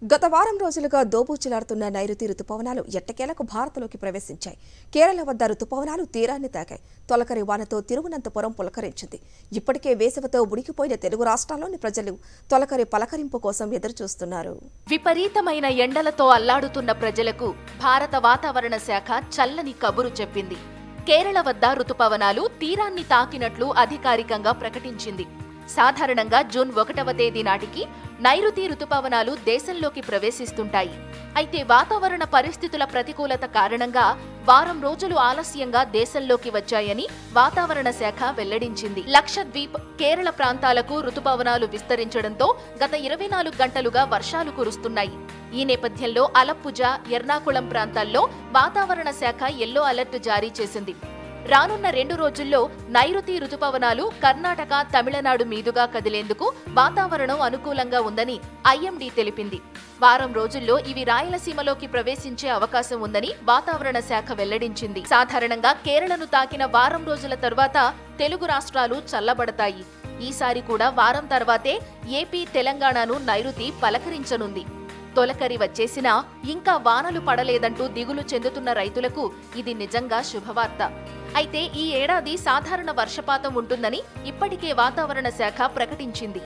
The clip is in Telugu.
గత వారం రోజులుగా దోబూచులాడుతున్న నైరుతి రుతుపవనాలు ఎట్టకేలకు భారత్లోకి ప్రవేశించాయి కేరళ వద్ద రుతుపవనాలు తీరాన్ని తాకాయి తొలకరి వానతో తిరువనంతపురం పులకరించింది ఇప్పటికే వేసవితో ఉడికిపోయిన తెలుగు రాష్ట్రాల్లోని ప్రజలు తొలకరి పలకరింపు కోసం ఎదురుచూస్తున్నారు విపరీతమైన ఎండలతో అల్లాడుతున్న ప్రజలకు భారత వాతావరణ శాఖ చల్లని కబురు చెప్పింది కేరళ వద్ద రుతుపవనాలు తీరాన్ని తాకినట్లు అధికారికంగా ప్రకటించింది సాధారణంగా జూన్ ఒకటవ తేదీ నాటికి నైరుతి రుతుపవనాలు దేశంలోకి ప్రవేశిస్తుంటాయి అయితే వాతావరణ పరిస్థితుల ప్రతికూలత కారణంగా వారం రోజులు ఆలస్యంగా దేశంలోకి వచ్చాయని వాతావరణ శాఖ వెల్లడించింది లక్షద్వీప్ కేరళ ప్రాంతాలకు రుతుపవనాలు విస్తరించడంతో గత ఇరవై నాలుగు గంటలుగా వర్షాలు కురుస్తున్నాయి ఈ నేపథ్యంలో అలప్పుజ ఎర్నాకుళం ప్రాంతాల్లో వాతావరణ శాఖ ఎల్లో అలర్ట్ జారీ చేసింది రానున్న రెండు రోజుల్లో నైరుతి రుతుపవనాలు కర్ణాటక తమిళనాడు మీదుగా కదిలేందుకు వాతావరణం అనుకూలంగా ఉందని ఐఎండీ తెలిపింది వారం రోజుల్లో ఇవి రాయలసీమలోకి ప్రవేశించే అవకాశం ఉందని వాతావరణ శాఖ వెల్లడించింది సాధారణంగా కేరళను తాకిన వారం రోజుల తర్వాత తెలుగు రాష్ట్రాలు చల్లబడతాయి ఈసారి కూడా వారం తర్వాతే ఏపీ తెలంగాణను నైరుతి పలకరించనుంది తొలకరి వచ్చేసినా ఇంకా వానలు పడలేదంటూ దిగులు చెందుతున్న రైతులకు ఇది నిజంగా శుభవార్త అయితే ఈ ఏడాది సాధారణ వర్షపాతం ఉంటుందని ఇప్పటికే వాతావరణ శాఖ ప్రకటించింది